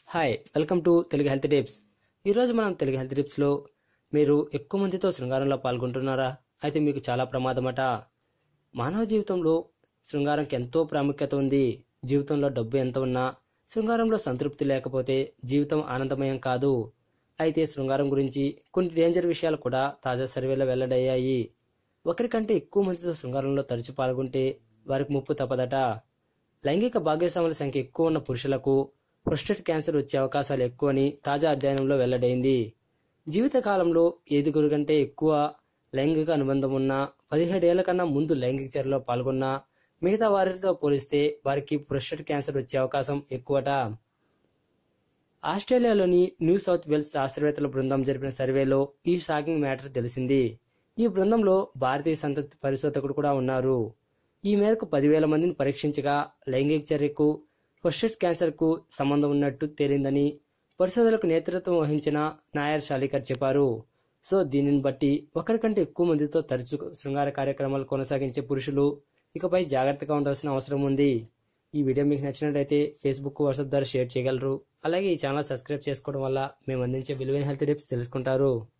hi welcome to Telugu health tips ఈరోజు మనం Telugu health టిప్స్లో మీరు ఎక్కువ మందితో శృంగారంలో పాల్గొంటున్నారా అయితే మీకు చాలా ప్రమాదమట మానవ జీవితంలో శృంగారంకి ఎంతో ప్రాముఖ్యత ఉంది జీవితంలో డబ్బు ఎంత ఉన్నా శృంగారంలో సంతృప్తి లేకపోతే జీవితం ఆనందమయం కాదు అయితే శృంగారం గురించి కొన్ని డేంజర్ విషయాలు కూడా తాజా సర్వేలో వెల్లడయ్యాయి ఒకరికంటే ఎక్కువ మందితో శృంగారంలో తరచు పాల్గొంటే వారికి ముప్పు తప్పదట లైంగిక భాగస్వాముల సంఖ్య ఎక్కువ ఉన్న పురుషులకు ప్రొస్టేట్ క్యాన్సర్ వచ్చే అవకాశాలు ఎక్కువని తాజా అధ్యయనంలో వెల్లడైంది జీవితకాలంలో ఏదుగురు కంటే ఎక్కువ లైంగిక అనుబంధం ఉన్న పదిహేడేళ్ల కన్నా ముందు లైంగిక చర్యలో పాల్గొన్న మిగతా వారితో పోలిస్తే వారికి ప్రొస్టేట్ క్యాన్సర్ వచ్చే అవకాశం ఎక్కువట ఆస్ట్రేలియాలోని న్యూ సౌత్ వేల్స్ శాస్త్రవేత్తల బృందం జరిపిన సర్వేలో ఈ షాకింగ్ మ్యాటర్ తెలిసింది ఈ బృందంలో భారతీయ సంతతి పరిశోధకుడు కూడా ఉన్నారు ఈ మేరకు పదివేల మందిని పరీక్షించగా లైంగిక చర్యకు ప్రొస్టేట్ క్యాన్సర్కు సంబంధం ఉన్నట్టు తేలిందని పరిశోధనలకు నేతృత్వం వహించిన నాయర్ షాలికర్ చెప్పారు సో దీనిని బట్టి ఒకరికంటే ఎక్కువ మందితో తరచు శృంగార కార్యక్రమాలు కొనసాగించే పురుషులు ఇకపై జాగ్రత్తగా ఉండాల్సిన అవసరం ఉంది ఈ వీడియో మీకు నచ్చినట్లయితే ఫేస్బుక్ వాట్సాప్ ద్వారా షేర్ చేయగలరు అలాగే ఈ ఛానల్ సబ్స్క్రైబ్ చేసుకోవడం వల్ల మేము అందించే విలువైన హెల్త్ టిప్స్ తెలుసుకుంటారు